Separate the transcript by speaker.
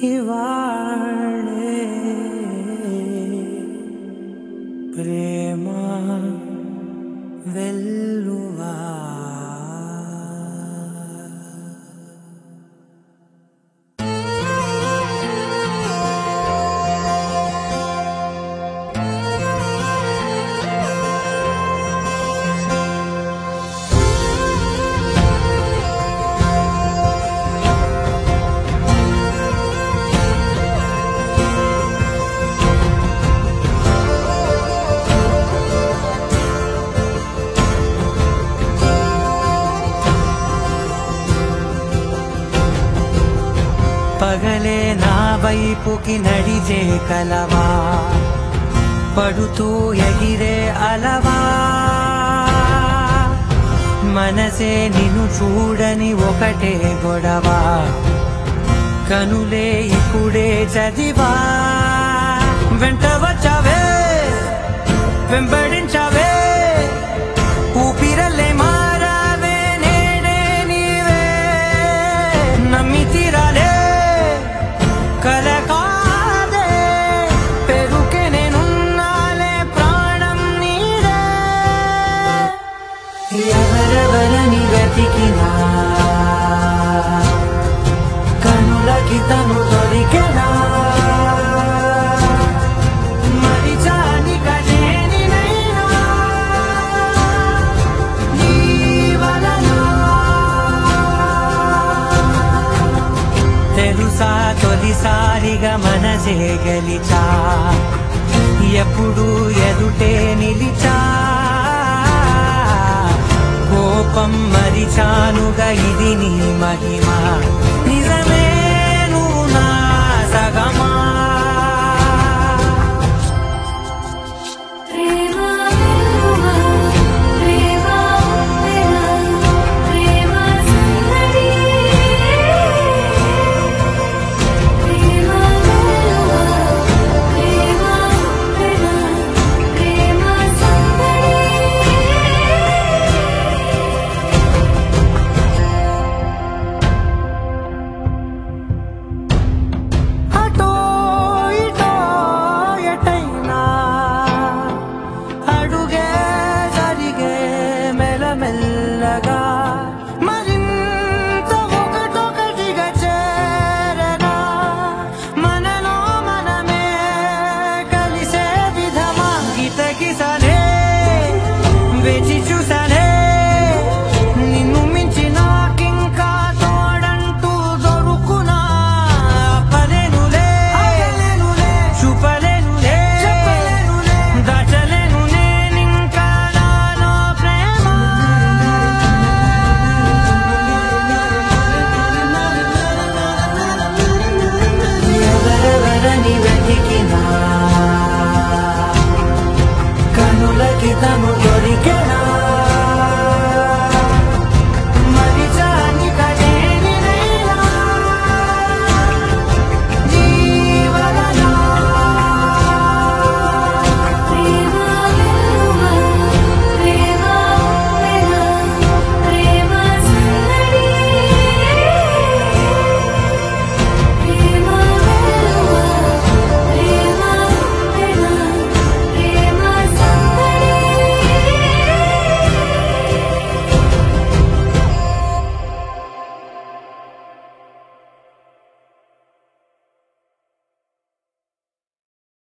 Speaker 1: ఇవాళే ప్రేమ వెల్లువా పగలే నా వైపుకి నడిచే కలవా పడుతూ ఎగిరే అలవా మనసే నిన్ను చూడని ఒకటే గొడవ కనులే ఇప్పుడే చదివా వెంట వచ్చావే వెంబడించావే ఊపిరల్లే మారావే నేడే నీవే నమ్మి తీరాలే కల కాదే పెరుకే నేనున్నాలే ప్రాణం నీదే ఎవరెవరని వెతికినా కనులకి తను దొరికెనా మరిచాని కజేనినైనా నీ వలన తెలుసా తొలిసారిగా మనసే గెలిచా ఎప్పుడు ఎదుటే నిలిచా కోపం మరిచానుగా ఇది నీ మహిమ నిజమే నువ్వు నా సగమా
Speaker 2: ప్రేమ వెలువా ప్రేమ ఉప్పెన ప్రేమ సందడి ప్రేమ వెలువా ప్రేమ ఉప్పెన ప్రేమ సందడి
Speaker 1: అటో ఇటో ఎటైనా అడుగే జరిగే మెల్లమెల్లగా మరింత ఒకటొకటిగా చేరనా మనలో మనమే కలిసే విధమా గితగిసలే వేచి చూసా